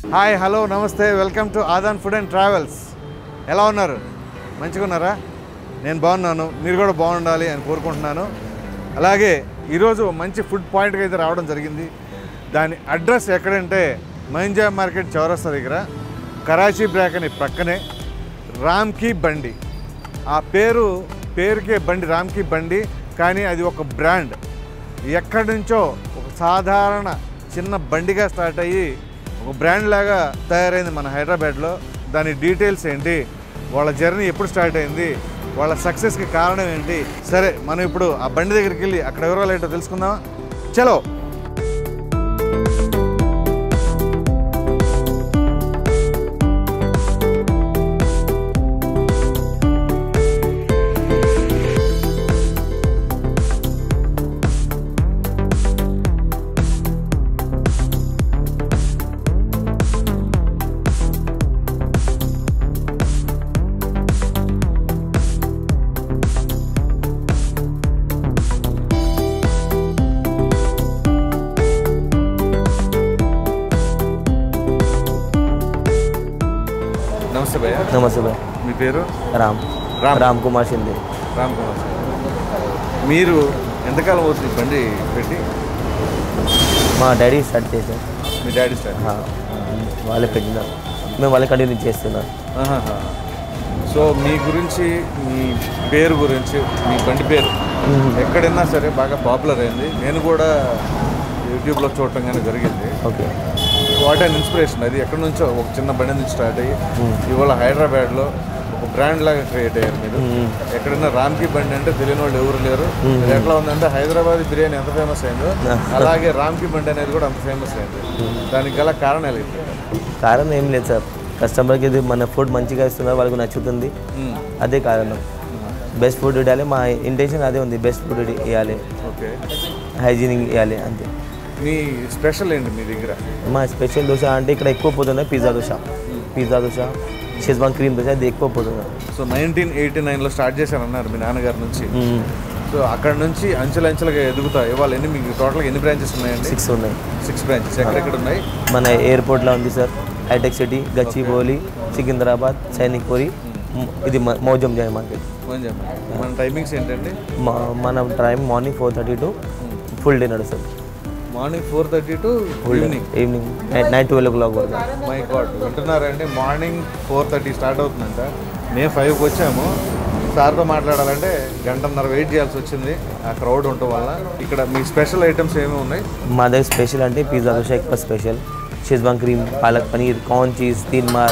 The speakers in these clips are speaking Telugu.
హాయ్ హలో నమస్తే welcome to Aadan food and travels ఎలా ఉన్నారు మంచిగా ఉన్నారా నేను బాగున్నాను మీరు కూడా బాగుండాలి అని కోరుకుంటున్నాను అలాగే ఈరోజు మంచి ఫుడ్ పాయింట్కి అయితే రావడం జరిగింది దాని అడ్రస్ ఎక్కడంటే మైంజా మార్కెట్ చౌరస్తా దగ్గర కరాచీ బ్రాక్ అని ప్రక్కనే రామ్కి బండి ఆ పేరు పేరుకే బండి రామ్కి బండి కానీ అది ఒక బ్రాండ్ ఎక్కడి నుంచో ఒక సాధారణ చిన్న బండిగా స్టార్ట్ అయ్యి ఒక బ్రాండ్ లాగా తయారైంది మన హైదరాబాద్లో దాని డీటెయిల్స్ ఏంటి వాళ్ళ జర్నీ ఎప్పుడు స్టార్ట్ అయింది వాళ్ళ సక్సెస్కి కారణం ఏంటి సరే మనం ఇప్పుడు ఆ బండి దగ్గరికి వెళ్ళి అక్కడ వివరాలు ఏంటో తెలుసుకుందామా చలో నమస్తే భయ్య నమస్తే భాయ్ మీ పేరు రామ్ రామ్. రామ్ కుమార్ షిందే రామ్ కుమార్ సార్. మీరు ఎంతకాలం అవుతుంది ఈ బండి పెట్టి మా డాడీ స్టార్ట్ చేశారు మీ డాడీ స్టార్ట్ ఆ, వాళ్ళే పెట్టినారు మేము వాళ్ళే కంటిన్యూ చేస్తున్నాం ఆహాహా. సో మీ గురించి మీ పేరు గురించి మీ బండి పేరు ఎక్కడైనా సరే బాగా పాపులర్ అయింది నేను కూడా యూట్యూబ్లో చూడటం కానీ జరిగింది ఓకే వాట్ అండ్ ఇన్స్పిరేషన్ అది ఎక్కడి నుంచో ఒక చిన్న బండి నుంచి స్టార్ట్ అయ్యి ఇవాళ హైదరాబాద్లో ఒక బ్రాండ్ లాగా క్రియేట్ అయ్యారు మీరు ఎక్కడైనా రామ్కి బండి అంటే తెలియని వాళ్ళు ఎవరు లేరు ఇది ఎట్లా ఉందంటే హైదరాబాద్ బిర్యానీ ఎంత ఫేమస్ అయిందో అలాగే రామ్కి బండి అనేది కూడా అంత ఫేమస్ అయింది దానికి గల కారణాలు ఏంటి కారణం ఏం లేదు సార్ కస్టమర్కి ఇది మన ఫుడ్ మంచిగా ఇస్తున్నారు వాళ్ళకి నచ్చుతుంది మ్మ్. అదే కారణం బెస్ట్ ఫుడ్ ఇవ్వాలి మా ఇంటెన్షన్ అదే ఉంది బెస్ట్ ఫుడ్ ఇవ్వాలి ఓకే హైజీనిక్ ఇవ్వాలి అంతే మీ స్పెషల్ ఏంటి మీ దగ్గర మా స్పెషల్ దోశ అంటే ఇక్కడ ఎక్కువ పోతున్నాయి pizza dosa pizza dosa schezwan cream dosa అది ఎక్కువ పోతున్నాయి సో నైన్టీన్ ఎయిటీ నైన్లో స్టార్ట్ చేశారన్నారు మీ నాన్నగారి నుంచి సో అక్కడ నుంచి అంచెలంచెలుగా ఎదుగుతా ఇవాళ ఎన్ని మీకు టోటల్గా ఎన్ని బ్రాంచెస్ ఉన్నాయండి సిక్స్ ఉన్నాయి సిక్స్ బ్రాంచెస్ ఎక్కడెక్కడ ఉన్నాయి మన ఎయిర్పోర్ట్లో ఉంది సార్ హైటెక్ సిటీ గచ్చిబౌలి సికింద్రాబాద్ సైనిక్పురి మ్- ఇది మ- మౌజం జాయ్ మార్కెట్ ఫోన్ చెప్పండి మన టైమింగ్స్ ఏంటండి మా మన time morning four thirty to full day నడుస్తుంది morning four thirty to evening evening night night twelve o'clock వరకు మై గాడ్ వింటున్నారండి మార్నింగ్ ఫోర్ థర్టీ స్టార్ట్ అవుతుందంట మేము ఫైవ్కి వచ్చాము సార్తో మాట్లాడాలంటే గంటన్నర వెయిట్ చేయాల్సి వచ్చింది ఆ క్రౌడ్ ఉండటం వల్ల ఇక్కడ మీ స్పెషల్ ఐటమ్స్ ఏమేమి ఉన్నాయి మా దగ్గర స్పెషల్ అంటే పిజ్జా దోశ ఎక్కువ special schezwan cream palak paneer corn cheese తీన్ మార్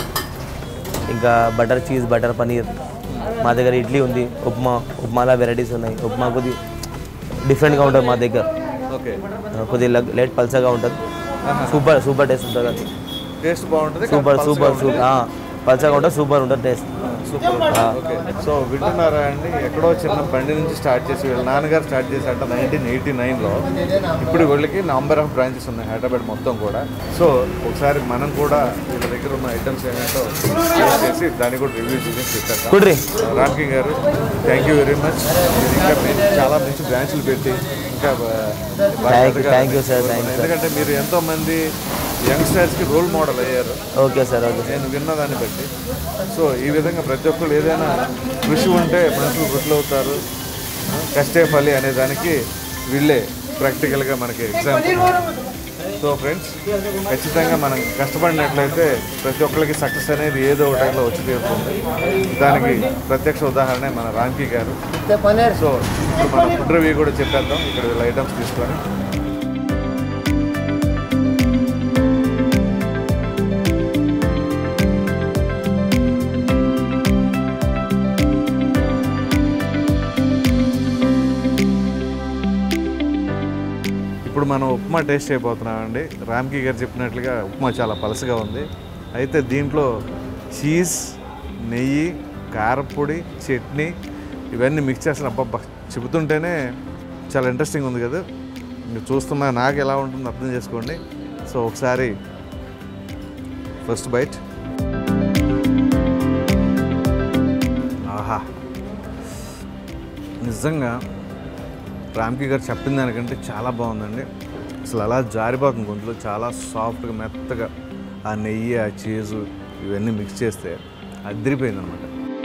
ఇంకా బటర్ చీజ్ బటర్ పనీర్ మా దగ్గర ఇడ్లీ ఉంది ఉప్మా ఉప్మాలో వెరైటీస్ ఉన్నాయి ఉప్మా కొద్ది డిఫరెంట్గా ఉంటుంది మా దగ్గర ఓకే ఆ, కొద్దిగా లగ్- లైట్ పల్సగా ఉంటుంది సూపర్ సూపర్ టేస్ట్ ఉంటుంది అది టేస్ట్ బాగుంటుంది సూపర్ సూపర్ సూపర్ ఆ, పల్సగా ఉంటుంది సూపర్ ఉంటుంది టేస్ట్ సూపర్ ఓకే సో వింటున్నారా అండి ఎక్కడో చిన్న బండి నుంచి స్టార్ట్ చేసి వీళ్ళ నాన్నగారు స్టార్ట్ చేశారంట నైన్టీన్ ఎయిటీ నైన్లో ఇప్పుడు వీళ్ళకి నంబర్ ఆఫ్ బ్రాంచెస్ ఉన్నాయి హైదరాబాద్ మొత్తం కూడా సో ఒకసారి మనం కూడా వీళ్ళ దగ్గర ఉన్న ఐటమ్స్ ఏంటో టేస్ట్ చేసి దాన్ని కూడా రివ్యూ చేసి చెప్పేద్దాం కుడ్రి రామ్కి గారు థ్యాంక్ యూ వెరీ మచ్ మీరు ఇంకా మీరు చాలా మంచి బ్రాంచ్లు పెట్టి ఇంకా బా- బాగా Thank you, ఎదగాలని thank you, sir, thank you, sir. ఎందుకంటే మీరు ఎంతో మంది యంగ్స్టర్స్కి రోల్ మోడల్ అయ్యారు ఓకే సార్ ఓకే సార్ నేను విన్నదాన్ని బట్టి సో ఈ విధంగా ప్రతి ఒక్కరు ఏదైనా కృషి ఉంటే మనుషులు వృద్ధులు అవుతారు కష్టే ఫలి అనే దానికి వీళ్ళే ప్రాక్టికల్గా మనకి ఎగ్జాంపుల్ సో ఫ్రెండ్స్ ఖచ్చితంగా మనం కష్టపడినట్లయితే ప్రతి ఒక్కరికి సక్సెస్ అనేది ఏదో ఒక టైంలో వచ్చి తీరుతుంది దానికి ప్రత్యక్ష ఉదాహరణ మన రాంకీ గారు సో ఇప్పుడు మనం ఫుడ్ రివ్యూ కూడా చెప్పేద్దాం ఇక్కడ వీళ్ళ ఐటమ్స్ తీసుకొని ఇప్పుడు మనం ఉప్మా టేస్ట్ అయిపోతున్నామండి రామ్కి గారు చెప్పినట్లుగా ఉప్మా చాలా పలసగా ఉంది అయితే దీంట్లో చీజ్ నెయ్యి కారపొడి చట్నీ ఇవన్నీ మిక్స్ చేసిన అబ్బబ్బా చెబుతుంటేనే చాలా ఇంట్రెస్టింగ్ ఉంది కదా మీరు చూస్తున్నా నాకు ఎలా ఉంటుందో అర్థం చేసుకోండి సో ఒకసారి ఫస్ట్ బైట్ ఆహా నిజంగా రామ్కి గారు చెప్పిన దానికంటే చాలా బాగుందండి అసలు అలా జారిపోతుంది గొంతులో చాలా సాఫ్ట్గా మెత్తగా ఆ నెయ్యి ఆ చీజు ఇవన్నీ మిక్స్ చేస్తే అదిరిపోయింది అనమాట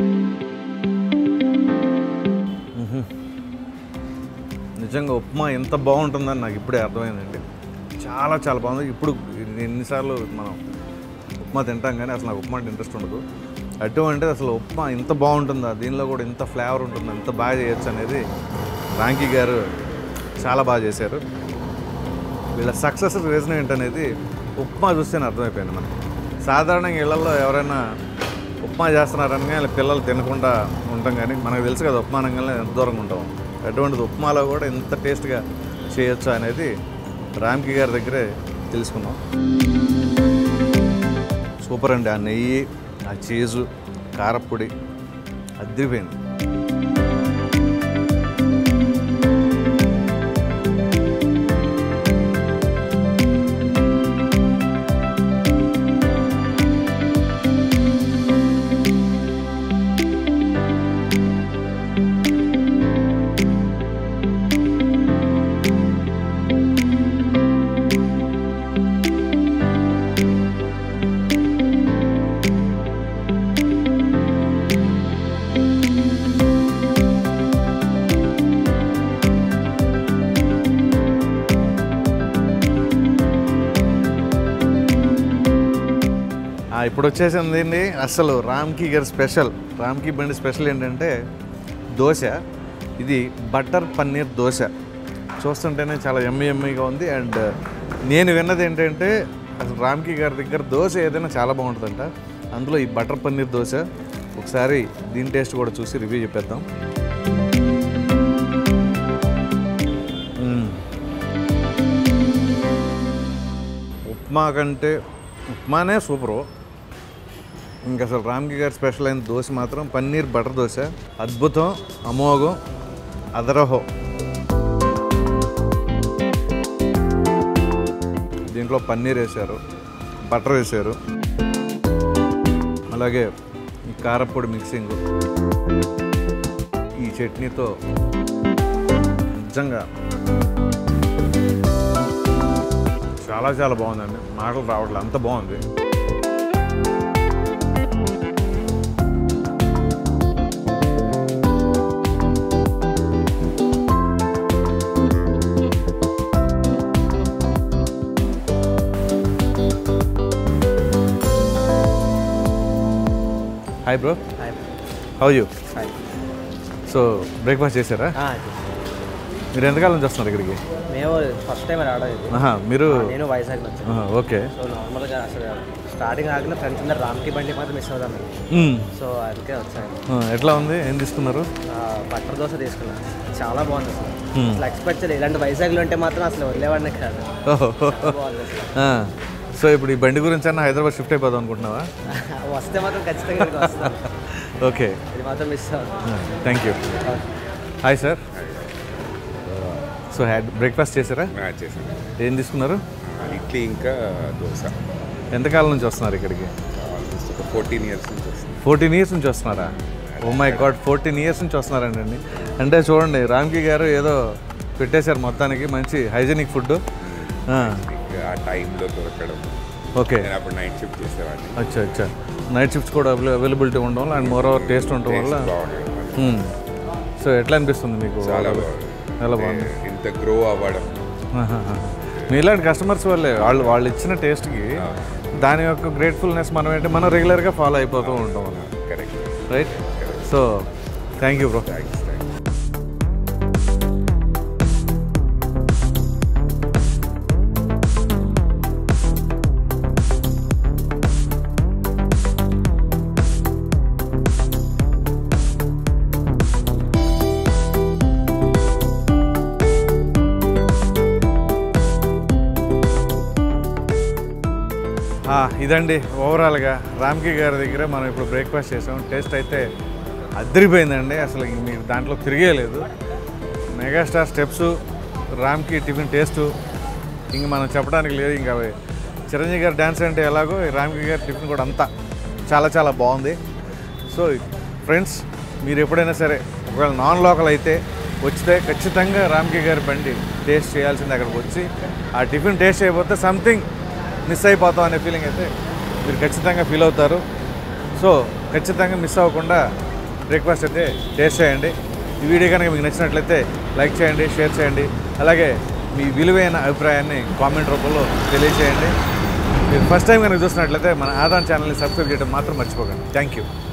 నిజంగా ఉప్మా ఎంత బాగుంటుందని నాకు ఇప్పుడే అర్థమైందండి చాలా చాలా బాగుంది ఇప్పుడు ఎన్నిసార్లు మనం ఉప్మా తింటాం కానీ అసలు నాకు ఉప్మా అంటే ఇంట్రెస్ట్ ఉండదు అటువంటిది అసలు ఉప్మా ఇంత బాగుంటుందా దీనిలో కూడా ఇంత ఫ్లేవర్ ఉంటుందా ఇంత బాగా చేయొచ్చు అనేది రాంకీ గారు చాలా బాగా చేశారు వీళ్ళ సక్సెస్ రీజన్ ఏంటనేది ఉప్మా చూస్తేనే అర్థమైపోయింది మనకి సాధారణంగా ఇళ్లలో ఎవరైనా ఉప్మా చేస్తున్నారని వాళ్ళ పిల్లలు తినకుండా ఉంటాం కానీ మనకు తెలుసు కదా ఉప్మా అనగానే ఎంత దూరంగా ఉంటాం అటువంటిది ఉప్మాలో కూడా ఎంత టేస్ట్గా చేయొచ్చు అనేది రామ్కి గారి దగ్గరే తెలుసుకున్నాం సూపర్ అండి ఆ నెయ్యి ఆ చీజు కారప్పొడి అద్దరిపోయింది ఆ, ఇప్పుడు వచ్చేసింది ఏంటి అసలు రామ్కి గారి స్పెషల్ రామ్కి బండి స్పెషల్ ఏంటంటే దోశ ఇది బటర్ పన్నీర్ దోశ చూస్తుంటేనే చాలా ఎమ్మి ఎమ్మిగా ఉంది అండ్ నేను విన్నది ఏంటంటే అసలు రామ్కి గారి దగ్గర దోశ ఏదైనా చాలా బాగుంటుందంట అందులో ఈ బటర్ పన్నీర్ దోశ ఒకసారి దీని టేస్ట్ కూడా చూసి రివ్యూ చెప్పేద్దాం మ్మ్. ఉప్మా కంటే ఉప్మానే సూపరు ఇంకా అసలు రామ్కి గారి స్పెషల్ అయిన దోశ మాత్రం పన్నీర్ బటర్ దోశ అద్భుతం అమోఘం అదరహో దీంట్లో పన్నీర్ వేశారు బటర్ వేశారు అలాగే ఈ కారప్పొడి మిక్సింగ్ ఈ చట్నీతో నిజంగా చాలా చాలా బాగుందండి మాటలు రావట్లేదు అంత బాగుంది hi bro how you so breakfast చేశారా మీరు ఎంతకాలం నుంచి వస్తున్నారు ఇక్కడికి మేము ఫస్ట్ టైం రావడం ఇది ఆహా, మీరు నేను వైజాగ్ వచ్చాను ఆహా, ఓకే సో నార్మల్గా అసలు స్టార్టింగ్ ఆగిన ఫ్రెండ్స్ అందరు రామ్కి బండి మాత్రం మిస్ అవుదాం మ్మ్. సో అందుకే వచ్చాను ఆ, ఎట్లా ఉంది ఏం తీసుకున్నారు ఆ, బటర్ దోశ తీసుకున్నాను చాలా బాగుంది అసలు Hmm. అసలు ఎక్స్పెక్ట్ చేయలేదు ఇలాంటి వైజాగ్లో ఉంటే మాత్రం అసలు వదిలేవాడిని కాదు ఓహో చాలా బాగుంది అసలు ఆ, సో ఇప్పుడు ఈ బండి గురించి అన్న హైదరాబాద్ షిఫ్ట్ అయిపోదాం అనుకుంటున్నావా వస్తే మాత్రం ఖచ్చితంగా ఇక్కడికి వస్తాను ఓకే ఇది మాత్రం మిస్ అవుతుంది thank you hi sir so had breakfast చేశారా ఆ, చేశాను ఏం తీసుకున్నారు ఆ, ఇడ్లీ ఇంకా దోశ ఎంతకాలం నుంచి వస్తున్నారు ఇక్కడికి ఆల్మోస్ట్ ఒక ఫోర్టీన్ ఇయర్స్ నుంచి వస్తుంది ఫోర్టీన్ ఇయర్స్ నుంచి వస్తున్నారా oh my god fourteen years నుంచి వస్తున్నారండి అంటే చూడండి రామ్కి గారు ఏదో పెట్టేశారు మొత్తానికి మంచి హైజీనిక్ ఫుడ్ ఇంకా ఆ టైంలో దొరకడం ఓకే నేను అప్పుడు నైట్ షిఫ్ట్ చేసేవాడిని అచ్చా అచ్చా నైట్ షిఫ్ట్స్ కూడా అవైల అవైలబిలిటీ ఉండడం వల్ల అండ్ మోర్ ఓవర్ టేస్ట్ ఉండటం వల్ల Taste బాగుండేది మరి. మ్మ్. సో ఎట్లా అనిపిస్తుంది మీకు చాలా బాగుంది చాలా బాగుంది ఏ, ఇంత గ్రో అవ్వడం ఆహాహా. మీలాంటి కస్టమర్స్ వల్లే వాళ్ళు వాళ్ళు ఇచ్చిన టేస్ట్కి దాని యొక్క గ్రేట్ఫుల్నెస్ మనం ఏంటి మనం రెగ్యులర్గా ఫాలో అయిపోతూ ఉంటాం correct right so thank you bro thanks thanks ఆ, ఇదండి ఓవరాల్గా రామ్కి గారి దగ్గర మనం ఇప్పుడు బ్రేక్ఫాస్ట్ చేసాం టేస్ట్ అయితే అద్దరిపోయిందండి అసలు ఇంక మీరు దాంట్లో తిరిగేయలేదు మెగాస్టార్ స్టెప్స్ రామ్కి టిఫిన్ టేస్ట్ ఇంక మనం చెప్పడానికి లేదు ఇంకా అవి చిరంజీవి గారి డ్యాన్స్ అంటే ఎలాగో ఈ రామ్కి గారి టిఫిన్ కూడా అంతా చాలా చాలా బాగుంది సో ఫ్రెండ్స్ మీరు ఎప్పుడైనా సరే ఒకవేళ నాన్ లోకల్ అయితే వచ్చితే ఖచ్చితంగా రామ్కి గారి బండి టేస్ట్ చేయాల్సింది అక్కడికి వచ్చి ఆ టిఫిన్ టేస్ట్ చేయకపోతే సంథింగ్ మిస్ అయిపోతాం అనే ఫీలింగ్ అయితే మీరు ఖచ్చితంగా ఫీల్ అవుతారు సో ఖచ్చితంగా మిస్ అవ్వకుండా బ్రేక్ఫాస్ట్ అయితే టేస్ట్ చేయండి ఈ వీడియో కనుక మీకు నచ్చినట్లయితే లైక్ చేయండి షేర్ చేయండి అలాగే మీ విలువైన అభిప్రాయాన్ని కామెంట్ రూపంలో తెలియజేయండి మీరు ఫస్ట్ టైం కనుక చూసినట్లయితే మన ఆదాన్ ఛానల్ని సబ్స్క్రైబ్ చేయడం మాత్రం మర్చిపోకండి థ్యాంక్ యూ